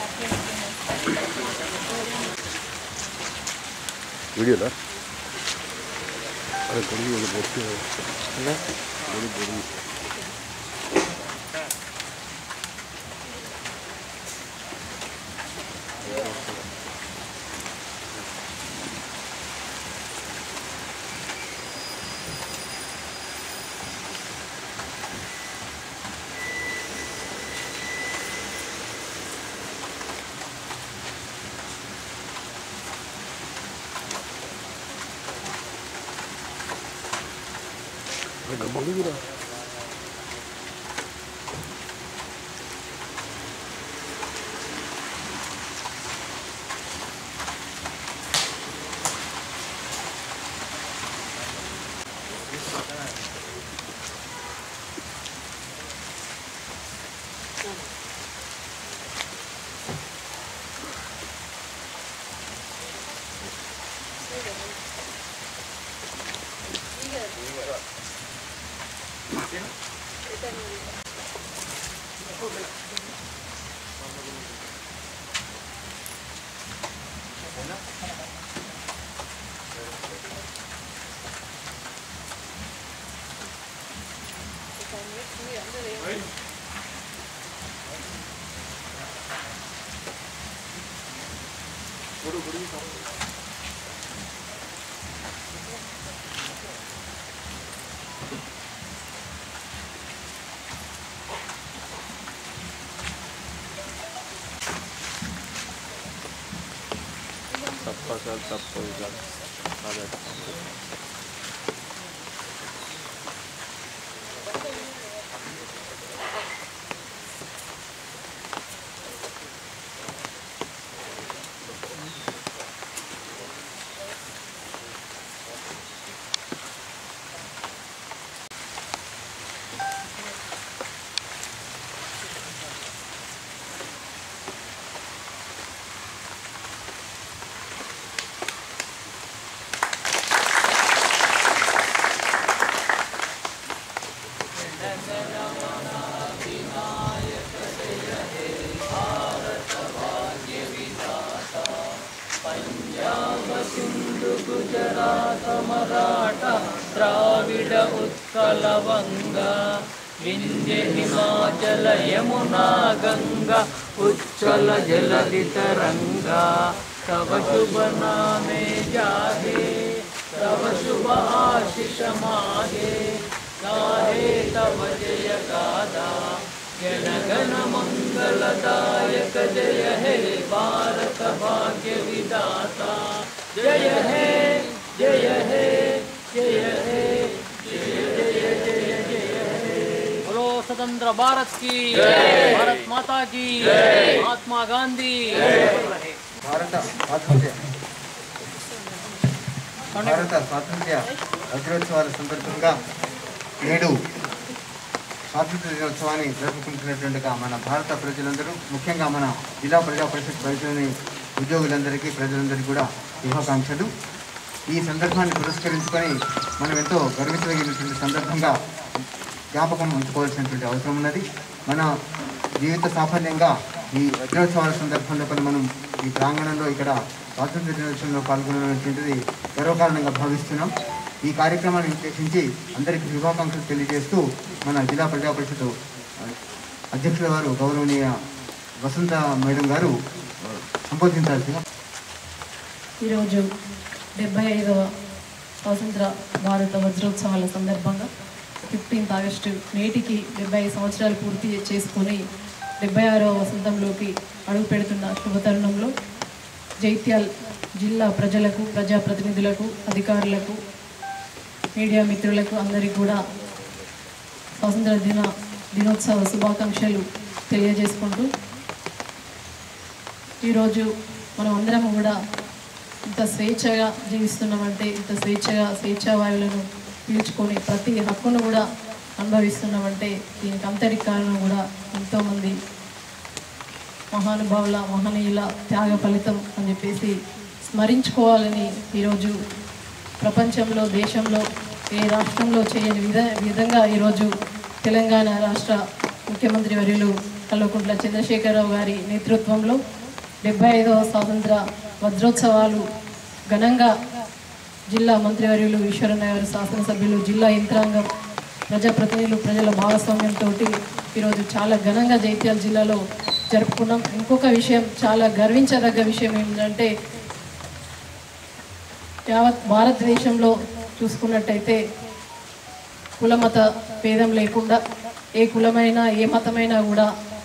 వీడియోలో అరే కొడుకు ఇది బొట్టు బొడి బొడి అరే బొడిగురా सबका सब सबको सब अरे ద్రావిడ ఉత్కల వంగ వింధ్య హిమాచల యమునా గంగ ఉచ్చల జలధి తరంగా తవ శుభ నామే జాహే తవ శుభ ఆశిష మాహే గాహే తవ జయ గాదా జన గణ మంగళదాయక జయ హే భారత భాగ్య విదాత జయ హే జయ హే జయ హే జయ జయ జయ జయ హే बोलो स्वतंत्र भारत की भारत माता की महात्मा गांधी భారత స్వాతంత్ర్య భారత స్వాతంత్ర్య వజ్రోత్సవాల సందర్భంగా నేడు స్వాతంత్ర దినోత్సవాన్ని జరుపుకుంటున్నట్టుగా మన భారత ప్రజలందరూ ముఖ్యంగా మన జిల్లా ప్రజా పరిషత్ పరిధిలోని ఉద్యోగులందరికీ ప్రజలందరికీ కూడా శుభాకాంక్షలు ఈ సందర్భాన్ని పురస్కరించుకొని మనం ఎంతో గర్వించదగినటువంటి సందర్భంగా జ్ఞాపకం ఉంచుకోవాల్సినటువంటి అవసరం ఉన్నది మన జీవిత సాఫల్యంగా ఈ వజ్రోత్సవాల సందర్భంలో కూడా మనం ఈ ప్రాంగణంలో ఇక్కడ స్వాతంత్ర దినోత్సవంలో పాల్గొనటువంటిది గర్వకారణంగా భావిస్తున్నాం ఈ కార్యక్రమాన్ని ఉద్దేశించి అందరికీ శుభాకాంక్షలు తెలియజేస్తూ మన జిల్లా ప్రజా పరిషత్ అధ్యక్షుల వారు గౌరవనీయ వసంత మేడం గారు సంబోధించాల్సిన ఈరోజు డెబ్బై ఐదవ స్వాతంత్ర భారత వజ్రోత్సవాల సందర్భంగా ఫిఫ్టీన్త్ ఆగస్టు నేటికి డెబ్బై ఐదు సంవత్సరాలు పూర్తి చేసుకొని డెబ్బై ఆరవ వసంతంలోకి అడుగు పెడుతున్న శుభతరుణంలో జైత్యాల్ జిల్లా ప్రజలకు ప్రజాప్రతినిధులకు అధికారులకు మీడియా మిత్రులకు అందరికీ కూడా స్వాతంత్ర దిన దినోత్సవ శుభాకాంక్షలు తెలియజేసుకుంటూ ఈరోజు మనం అందరం కూడా ఇంత స్వేచ్ఛగా జీవిస్తున్నామంటే ఇంత స్వేచ్ఛగా స్వేచ్ఛా వాయువులను పీల్చుకొని ప్రతి హక్కును కూడా అనుభవిస్తున్నామంటే దీనికి అంతటికి కారణం కూడా ఎంతోమంది మహానుభావుల మహనీయుల త్యాగ ఫలితం అని చెప్పేసి స్మరించుకోవాలని ఈరోజు ప్రపంచంలో దేశంలో ఏ రాష్ట్రంలో చేయని విధ విధంగా ఈరోజు తెలంగాణ రాష్ట్ర ముఖ్యమంత్రి వర్యులు కల్వకుంట్ల చంద్రశేఖరరావు గారి నేతృత్వంలో డెబ్బై ఐదవ స్వాతంత్ర వజ్రోత్సవాలు ఘనంగా జిల్లా మంత్రివర్యులు ఈశ్వరన్న గారు శాసనసభ్యులు జిల్లా యంత్రాంగం ప్రజాప్రతినిధులు ప్రజల భాగస్వామ్యంతో ఈరోజు చాలా ఘనంగా జైత్యాల జిల్లాలో జరుపుకున్నాం ఇంకొక విషయం చాలా గర్వించదగ్గ విషయం ఏంటంటే యావత్ భారతదేశంలో చూసుకున్నట్టయితే కులమత భేదం లేకుండా ఏ కులమైనా ఏ మతమైనా కూడా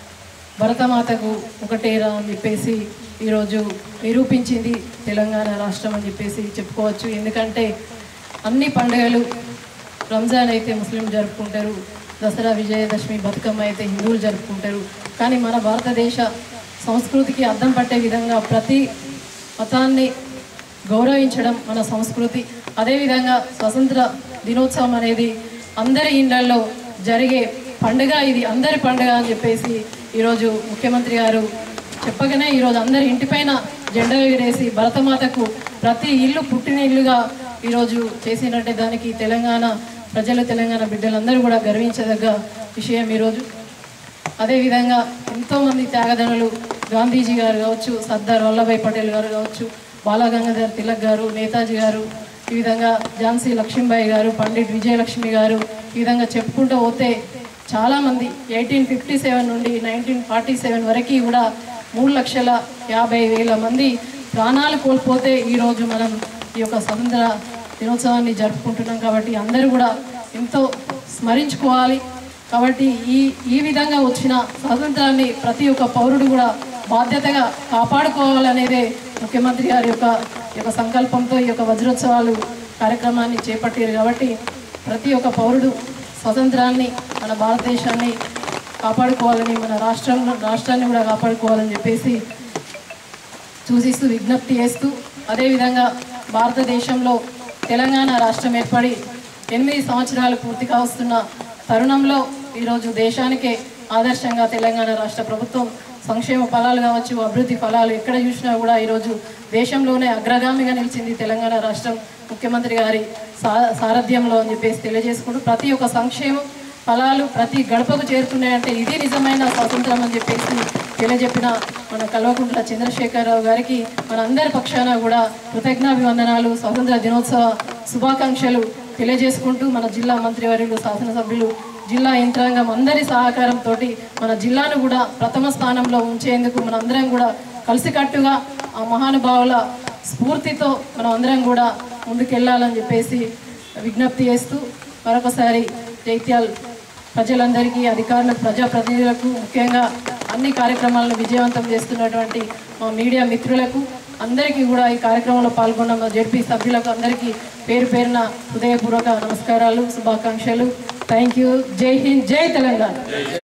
భరతమాతకు ఒకటేరా అని చెప్పేసి ఈరోజు నిరూపించింది తెలంగాణ రాష్ట్రం అని చెప్పేసి చెప్పుకోవచ్చు ఎందుకంటే అన్ని పండుగలు రంజాన్ అయితే ముస్లిం జరుపుకుంటారు దసరా విజయదశమి బతుకమ్మ అయితే హిందువులు జరుపుకుంటారు కానీ మన భారతదేశ సంస్కృతికి అద్దం పట్టే విధంగా ప్రతి మతాన్ని గౌరవించడం మన సంస్కృతి అదేవిధంగా స్వతంత్ర దినోత్సవం అనేది అందరి ఇళ్లలో జరిగే పండుగ ఇది అందరి పండుగ అని చెప్పేసి ఈరోజు ముఖ్యమంత్రి గారు చెప్పగానే ఈరోజు అందరి ఇంటిపైన జెండా ఎగిరేసి భరతమాతకు ప్రతి ఇల్లు పుట్టిన ఇల్లుగా ఈరోజు చేసినట్టే దానికి తెలంగాణ ప్రజలు తెలంగాణ బిడ్డలందరూ కూడా గర్వించదగ్గ విషయం ఈరోజు అదేవిధంగా ఎంతోమంది త్యాగదనులు గాంధీజీ గారు కావచ్చు సర్దార్ వల్లభాయ్ పటేల్ గారు కావచ్చు బాలగంగాధర్ తిలక్ గారు నేతాజీ గారు ఈ విధంగా ఝాన్సీ లక్ష్మీబాయి గారు పండిట్ విజయలక్ష్మి గారు ఈ విధంగా చెప్పుకుంటూ పోతే చాలామంది ఎయిటీన్ ఫిఫ్టీ సెవెన్ నుండి నైన్టీన్ ఫార్టీ సెవెన్ వరకు కూడా మూడు లక్షల యాభై వేల మంది ప్రాణాలు కోల్పోతే ఈరోజు మనం ఈ యొక్క స్వతంత్ర దినోత్సవాన్ని జరుపుకుంటున్నాం కాబట్టి అందరూ కూడా ఎంతో స్మరించుకోవాలి కాబట్టి ఈ ఈ విధంగా వచ్చిన స్వాతంత్రాన్ని ప్రతి ఒక్క పౌరుడు కూడా బాధ్యతగా కాపాడుకోవాలనేదే ముఖ్యమంత్రి గారి యొక్క ఈ యొక్క సంకల్పంతో ఈ యొక్క వజ్రోత్సవాలు కార్యక్రమాన్ని చేపట్టారు కాబట్టి ప్రతి ఒక్క పౌరుడు స్వతంత్రాన్ని మన భారతదేశాన్ని కాపాడుకోవాలని మన రాష్ట్రం రాష్ట్రాన్ని కూడా కాపాడుకోవాలని చెప్పేసి సూచిస్తూ విజ్ఞప్తి చేస్తూ అదేవిధంగా భారతదేశంలో తెలంగాణ రాష్ట్రం ఏర్పడి ఎనిమిది సంవత్సరాలు పూర్తిగా వస్తున్న తరుణంలో ఈరోజు దేశానికే ఆదర్శంగా తెలంగాణ రాష్ట్ర ప్రభుత్వం సంక్షేమ ఫలాలు కావచ్చు అభివృద్ధి ఫలాలు ఎక్కడ చూసినా కూడా ఈరోజు దేశంలోనే అగ్రగామిగా నిలిచింది తెలంగాణ రాష్ట్రం ముఖ్యమంత్రి గారి సా సారథ్యంలో అని చెప్పేసి తెలియజేసుకుంటూ ప్రతి ఒక్క సంక్షేమం ఫలాలు ప్రతి గడపకు చేరుతున్నాయంటే ఇది నిజమైన స్వాతంత్రం అని చెప్పేసి తెలియజెప్పిన మన కల్వకుంట్ల చంద్రశేఖరరావు గారికి మన అందరి పక్షాన కూడా కృతజ్ఞాభివందనాలు స్వాతంత్ర దినోత్సవ శుభాకాంక్షలు తెలియజేసుకుంటూ మన జిల్లా మంత్రివర్యులు శాసనసభ్యులు జిల్లా యంత్రాంగం అందరి సహకారంతో మన జిల్లాను కూడా ప్రథమ స్థానంలో ఉంచేందుకు మనందరం కూడా కలిసికట్టుగా ఆ మహానుభావుల స్ఫూర్తితో మనం అందరం కూడా ముందుకెళ్ళాలని చెప్పేసి విజ్ఞప్తి చేస్తూ మరొకసారి జైత్యాల్ ప్రజలందరికీ అధికారులకు ప్రజాప్రతినిధులకు ముఖ్యంగా అన్ని కార్యక్రమాలను విజయవంతం చేస్తున్నటువంటి మా మీడియా మిత్రులకు అందరికీ కూడా ఈ కార్యక్రమంలో పాల్గొన్న మా జడ్పీ సభ్యులకు అందరికీ పేరు పేరున హృదయపూర్వక నమస్కారాలు శుభాకాంక్షలు థ్యాంక్ యూ జై హింద్ జై తెలంగాణ